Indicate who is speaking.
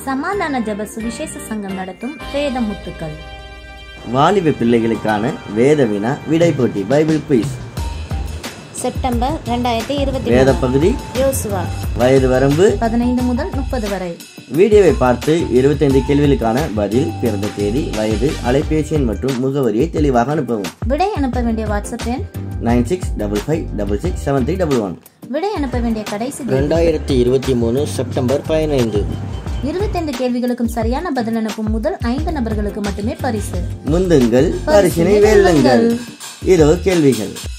Speaker 1: சமாதான ஜப சுவிசேஷ சங்கம் நடத்தும் வேத முத்துக்கள்
Speaker 2: வாலிப பிள்ளைகளுக்கான வேத வினா விடை போட்டி பைபிள் குயிஸ்
Speaker 1: செப்டம்பர் ரெண்டாயிரத்தி இருபத்தி
Speaker 2: வேத பகுதி
Speaker 1: யோசுவா
Speaker 2: வயது வரம்பு
Speaker 1: பதினைந்து முதல் முப்பது வரை
Speaker 2: வீடியோவை பார்த்து இருபத்தைந்து கேள்விகளுக்கான பதில் பிறந்த தேதி வயது அலைபேசி எண் மற்றும் முகவரியை தெளிவாக அனுப்பவும்
Speaker 1: விடை அனுப்ப வேண்டிய வாட்ஸ்அப் எண்
Speaker 2: nine six double five double six seven three double one
Speaker 1: விடை அனுப்ப வேண்டிய கடைசி தேதி
Speaker 2: ரெண்டாயிரத்தி இருபத்தி மூணு செப்டம்பர் பதினைந்து
Speaker 1: இருபத்தைந்து கேள்விகளுக்கும் சரியான பதில் அனுப்பும் முதல் ஐந்து நபர்களுக்கு மட்டுமே பரிசு
Speaker 2: முந்துங்கள் பரிசினை வெல்லுங்கள் இதோ கேள்விகள்